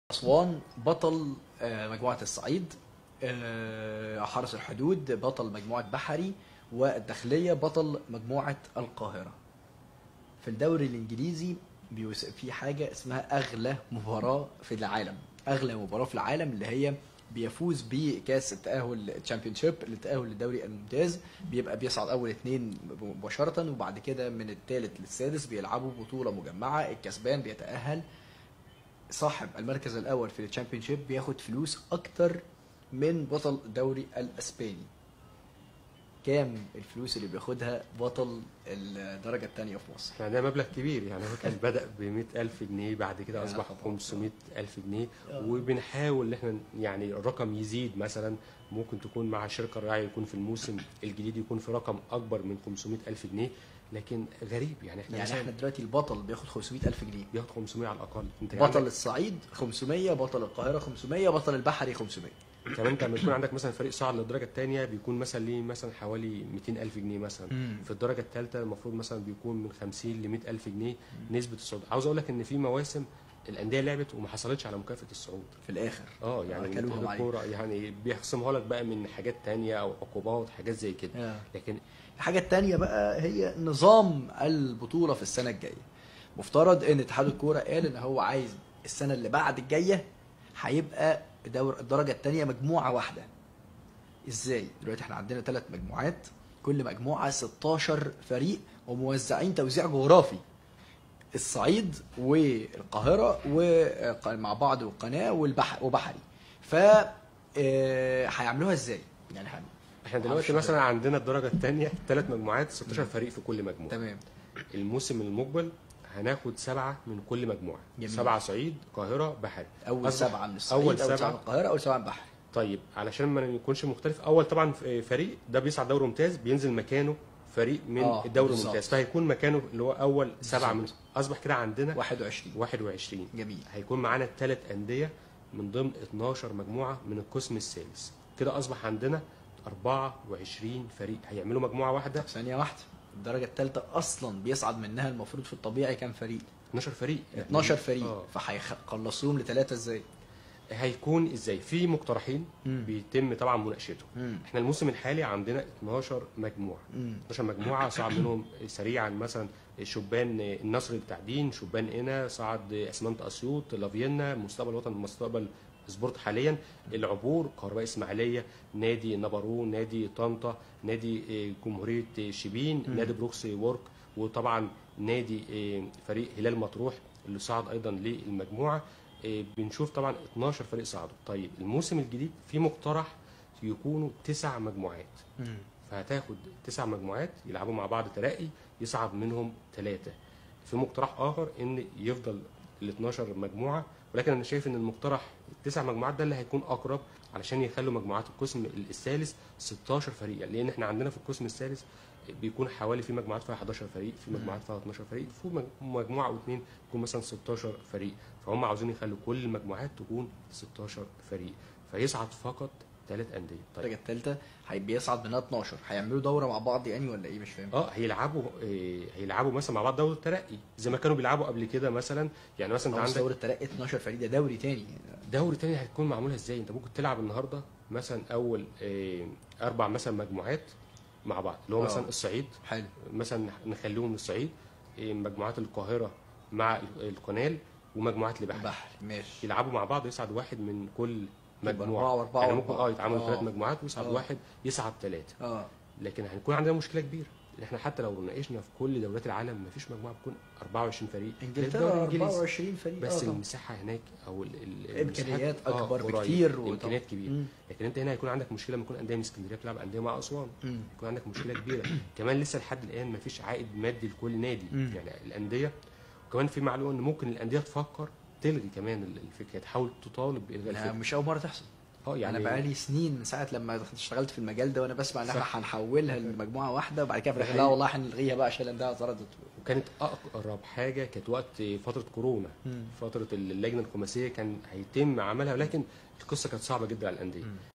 أسوان بطل آه، مجموعة الصعيد آه، حرس الحدود بطل مجموعة بحري والداخلية بطل مجموعة القاهرة في الدوري الإنجليزي بيوس- في حاجة اسمها أغلى مباراة في العالم أغلى مباراة في العالم اللي هي بيفوز بكاس التأهل الشامبيونشيب للتأهل للدوري الممتاز بيبقى بيصعد أول اتنين مباشرة وبعد كده من الثالث للسادس بيلعبوا بطولة مجمعة الكسبان بيتأهل صاحب المركز الاول في الشامبيونشيب بياخد فلوس اكتر من بطل الدوري الاسباني كام الفلوس اللي بياخدها بطل الدرجه الثانيه في مصر احنا عندنا مبلغ كبير يعني هو كان بدأ ب ألف جنيه بعد كده يا أصبح خبر. 500 ألف جنيه آه. وبنحاول إن احنا يعني الرقم يزيد مثلا ممكن تكون مع شركة راعي يكون في الموسم الجديد يكون في رقم أكبر من 500 ألف جنيه لكن غريب يعني احنا يعني مثلاً احنا دلوقتي البطل بياخد 500 الف جنيه بياخد 500 على الأقل أنت بطل عندك الصعيد 500 بطل القاهره 500 بطل البحري 500 كمان انت لما يكون عندك مثلا فريق صعد للدرجة الثانية بيكون مثلا ليه مثلا حوالي 200 ألف جنيه مثلا مم. في الدرجة الثالثة المفروض مثلا بيكون من 50 ل 100 ألف جنيه نسبة الصعود عاوز أقول لك إن في مواسم الأندية لعبت وما حصلتش على مكافأة الصعود في الاخر اه يعني أكلوهم اتحاد عليه. الكوره يعني بيخصمها لك بقى من حاجات تانية او عقوبات حاجات زي كده آه. لكن الحاجة التانية بقى هي نظام البطولة في السنة الجاية مفترض ان اتحاد الكورة قال ان هو عايز السنة اللي بعد الجاية هيبقى دور الدرجة التانية مجموعة واحدة ازاي دلوقتي احنا عندنا ثلاث مجموعات كل مجموعة 16 فريق وموزعين توزيع جغرافي الصعيد والقاهرة ومع بعض والقناة والبحر وبحري ف آه، هيعملوها ازاي يعني هن- احنا دلوقتي معرفش. مثلا عندنا الدرجه الثانيه ثلاث مجموعات 16 فريق في كل مجموعه تمام الموسم المقبل هناخد سبعه من كل مجموعه جميل. سبعه صعيد قاهره بحري اول أصبح سبعه من الصعيد اول اول سبعه من سبعه القاهره اول سبعه من البحر طيب علشان ما يكونش مختلف اول طبعا فريق ده بيصعد دوري ممتاز بينزل مكانه فريق من آه، الدوري بالظبط. الممتاز فهيكون مكانه اللي هو اول سبعه من بالظبط. اصبح كده عندنا 21 21 جميل هيكون معانا ثلاث أندية من ضمن 12 مجموعة من القسم الثالث كده أصبح عندنا 24 فريق هيعملوا مجموعة واحدة ثانيه واحده الدرجه الثالثه اصلا بيصعد منها المفروض في الطبيعي كام فريق 12 فريق 12 فريق آه. فهيخلصوهم لثلاثه ازاي هيكون ازاي في مقترحين مم. بيتم طبعا مناقشتهم مم. احنا الموسم الحالي عندنا 12 مجموعة مم. 12 مجموعة صعد منهم سريعا مثلا شبان النصر للتعدين شبان قنا صعد اسمنت اسيوط لافينا مستقبل وطن مستقبل سبورت حاليا العبور كهرباء اسماعيليه نادي نبرون نادي طنطا نادي آه، جمهوريه آه، شبين نادي بروكس وورك وطبعا نادي آه، فريق هلال مطروح اللي صعد ايضا للمجموعه آه، بنشوف طبعا 12 فريق صعدوا طيب الموسم الجديد في مقترح يكونوا تسع مجموعات مم. فهتاخد تسع مجموعات يلعبوا مع بعض تلاقي يصعد منهم ثلاثة في مقترح آخر إن يفضل ال 12 مجموعة ولكن أنا شايف إن المقترح التسع مجموعات ده اللي هيكون أقرب علشان يخلوا مجموعات القسم الثالث 16 فريق يعني لأن إحنا عندنا في القسم الثالث بيكون حوالي في مجموعات فيها 11 فريق في مجموعات فيها 12 فريق في مج- مجموعة أو اثنين تكون مثلا 16 فريق فهم عاوزين يخلوا كل المجموعات تكون 16 فريق فيصعد فقط ثلاث أندية طيب الدرجه الثالثه بيصعد منها 12 هيعملوا دوره مع بعض يعني ولا ايه مش فاهم اه هيلعبوا إيه هيلعبوا مثلا مع بعض دوري الترقي زي ما كانوا بيلعبوا قبل كده مثلا يعني مثلا انت خلاص عندك دوره الترقي 12 فريق ده دوري تاني دوري تاني هتكون معموله ازاي انت ممكن تلعب النهارده مثلا اول إيه اربع مثلا مجموعات مع بعض اللي هو آه. مثلا الصعيد حلو مثلا نخليهم الصعيد إيه مجموعات القاهره مع ال- القنال ومجموعات البحر البحر ماشي يلعبوا مع بعض يصعد واحد من كل يبقى مجموعه أربعة وأربعة يعني ممكن وأربعة. اه يتعاملوا آه. ثلاث مجموعات ويصعد آه. واحد يصعد ثلاثه اه لكن هنكون عندنا مشكله كبيره ان احنا حتى لو ناقشنا في كل دوريات العالم مفيش مجموعه بتكون 24 فريق الدوري انجلترا الإنجليزي. 24 فريق بس آه طبعا. المساحه هناك او ال- ال- امكانيات المساحات- آه، اكبر قريب. بكتير وطبعاً. امكانيات كبيره مم. لكن انت هنا هيكون عندك مشكله لما يكون انديه من اسكندريه بتلعب انديه مع اسوان مم. يكون عندك مشكله كبيره كمان لسه لحد الان مفيش عائد مادي لكل نادي مم. يعني الانديه وكمان في معلومه ان ممكن الانديه تفكر تلغي كمان ال- الفكره تحاول تطالب بالغاء لا، الفكره مش اول مره تحصل اه يعني يعني انا بقالي سنين من ساعه لما اشتغلت في المجال ده وانا بسمع ان احنا صح. هنحولها لمجموعه واحده وبعد كده في ده الآخر لا حقيقي. والله هنلغيها بقى عشان الانديه اعترضت وكانت اقرب حاجه كانت وقت فتره كورونا مم. فتره اللجنه الخماسيه كان هيتم عملها ولكن القصه كانت صعبه جدا على الانديه